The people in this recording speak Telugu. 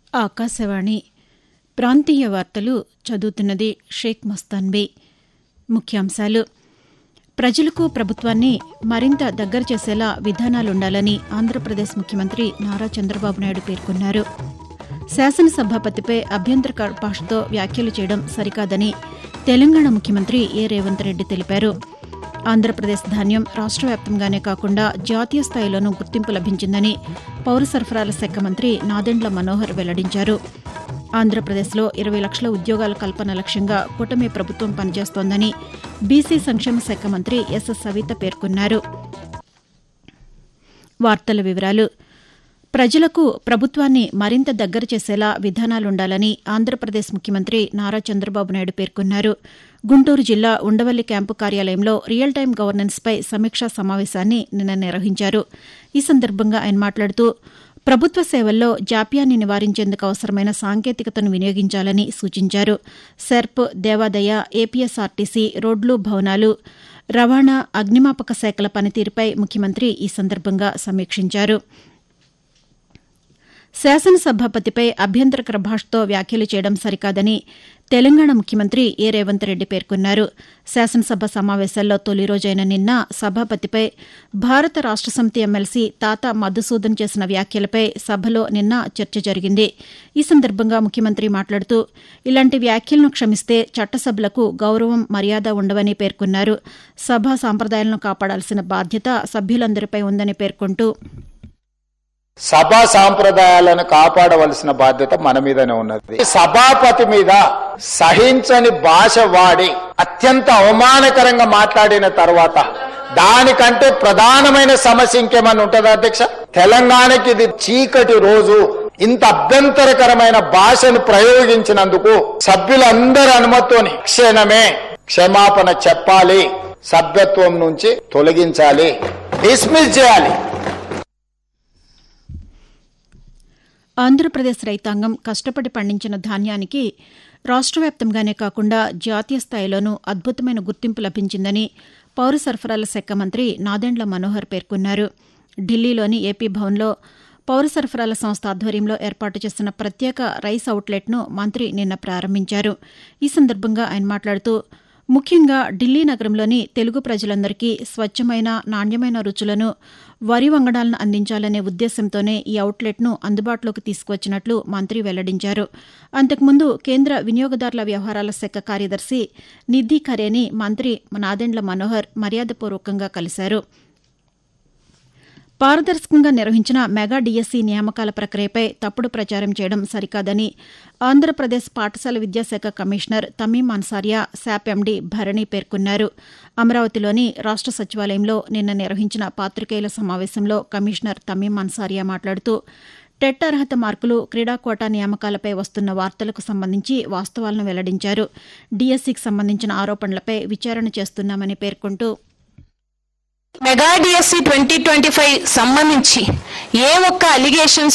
ఆకాశవాణి ప్రాంతీయ వార్తలు చదువుతున్నది షేక్ మస్తాన్బీ ముఖ్యాంశాలు ప్రజలకు ప్రభుత్వాన్ని మరింత దగ్గర చేసేలా విధానాలుండాలని ఆంధ్రప్రదేశ్ ముఖ్యమంత్రి నారా చంద్రబాబు నాయుడు పేర్కొన్నారు శాసనసభాపతిపై అభ్యంతర భాషతో వ్యాఖ్యలు చేయడం సరికాదని తెలంగాణ ముఖ్యమంత్రి ఏ రేవంత్ రెడ్డి తెలిపారు ఆంధ్రప్రదేశ్ ధాన్యం రాష్ట్ర వ్యాప్తంగానే కాకుండా జాతీయ స్థాయిలోనూ గుర్తింపు లభించిందని పౌర సరఫరాల శాఖ మంత్రి నాదెండ్ల మనోహర్ వెల్లడించారు ఆంధ్రప్రదేశ్లో ఇరవై లక్షల ఉద్యోగాల కల్పన లక్ష్యంగా కూటమి ప్రభుత్వం పనిచేస్తోందని బీసీ సంక్షేమ శాఖ మంత్రి ఎస్ సవిత పేర్కొన్నారు వార్తల వివరాలు ప్రజలకు ప్రభుత్వాన్ని మరింత దగ్గర చేసేలా విధానాలుండాలని ఆంధ్రప్రదేశ్ ముఖ్యమంత్రి నారా చంద్రబాబు నాయుడు పేర్కొన్నారు గుంటూరు జిల్లా ఉండవల్లి క్యాంపు కార్యాలయంలో రియల్ టైం గవర్నెన్స్పై సమీక్షా సమావేశాన్ని నిన్న నిర్వహించారు ఈ సందర్భంగా ఆయన మాట్లాడుతూ ప్రభుత్వ సేవల్లో జాప్యాన్ని నివారించేందుకు అవసరమైన సాంకేతికతను వినియోగించాలని సూచించారు సెర్ప్ దేవాదయ ఏపీఎస్ఆర్టీసీ రోడ్లు భవనాలు రవాణా అగ్నిమాపక శాఖల పనితీరుపై ముఖ్యమంత్రి ఈ సందర్భంగా సమీక్షించారు శాసనసభాపతిపై అభ్యంతరకర భాషతో వ్యాఖ్యలు చేయడం సరికాదని తెలంగాణ ముఖ్యమంత్రి ఏ రేవంత్ రెడ్డి పేర్కొన్నారు శాసనసభ సమావేశాల్లో తొలి రోజైన నిన్న సభాపతిపై భారత రాష్ట సమితి ఎమ్మెల్సీ తాత మధుసూదన్ చేసిన వ్యాఖ్యలపై సభలో నిన్న చర్చ జరిగింది ఈ సందర్భంగా ముఖ్యమంత్రి మాట్లాడుతూ ఇలాంటి వ్యాఖ్యలను క్షమిస్తే చట్టసభలకు గౌరవం మర్యాద ఉండవని పేర్కొన్నారు సభా సాంప్రదాయాలను కాపాడాల్సిన బాధ్యత సభ్యులందరిపై ఉందని పేర్కొంటూ సభా సాంప్రదాయాలను కాపాడవలసిన బాధ్యత మన మీదనే ఉన్నది సభాపతి మీద సహించని భాష వాడి అత్యంత అవమానకరంగా మాట్లాడిన తర్వాత దానికంటే ప్రధానమైన సమస్య ఇంకేమన్నా ఉంటుందా అధ్యక్ష తెలంగాణకి ఇది చీకటి రోజు ఇంత అభ్యంతరకరమైన భాషను ప్రయోగించినందుకు సభ్యులందరి అనుమతితోని క్షణమే క్షమాపణ చెప్పాలి సభ్యత్వం నుంచి తొలగించాలి డిస్మిస్ చేయాలి ఆంధ్రప్రదేశ్ రైతాంగం కష్టపడి పండించిన ధాన్యానికి రాష్ట్ర వ్యాప్తంగానే కాకుండా జాతీయ స్థాయిలోనూ అద్భుతమైన గుర్తింపు లభించిందని పౌర సరఫరాల శాఖ మంత్రి నాదెండ్ల మనోహర్ పేర్కొన్నారు ఢిల్లీలోని ఏపీ భవన్లో పౌర సరఫరాల సంస్థ ఆధ్వర్యంలో ఏర్పాటు చేసిన ప్రత్యేక రైస్ అవుట్లెట్ను మంత్రి నిన్న ప్రారంభించారు ఈ సందర్భంగా ఆయన మాట్లాడుతూ ముఖ్యంగా ఢిల్లీ నగరంలోని తెలుగు ప్రజలందరికీ స్వచ్ఛమైన నాణ్యమైన రుచులను వరి వంగడాలను అందించాలనే ఉద్దేశంతోనే ఈ అవుట్లెట్ను అందుబాటులోకి తీసుకువచ్చినట్లు మంత్రి వెల్లడించారు అంతకుముందు కేంద్ర వినియోగదారుల వ్యవహారాల శాఖ కార్యదర్శి నిధి ఖరేని మంత్రి నాదెండ్ల మనోహర్ మర్యాదపూర్వకంగా కలిశారు పారదర్శకంగా నిర్వహించిన మెగా డీఎస్సీ నియామకాల ప్రక్రియపై తప్పుడు ప్రచారం చేయడం సరికాదని ఆంధ్రప్రదేశ్ పాఠశాల విద్యాశాఖ commissioner Tamim Ansariya SAAP MD Bharani పేర్కొన్నారు అమరావతిలోని రాష్ట సచివాలయంలో నిన్న నిర్వహించిన పాతికేయుల సమావేశంలో కమిషనర్ తమీం అన్సారియా మాట్లాడుతూ టెట్ అర్హత మార్కులు క్రీడా కోటా నియామకాలపై వస్తున్న వార్తలకు సంబంధించి వాస్తవాలను వెల్లడించారు డీఎస్సీకి సంబంధించిన ఆరోపణలపై విచారణ చేస్తున్నామని పేర్కొంటూ mega DSC twenty twenty five సంబంధించి ఏ ఒక్క అలిగేషన్స్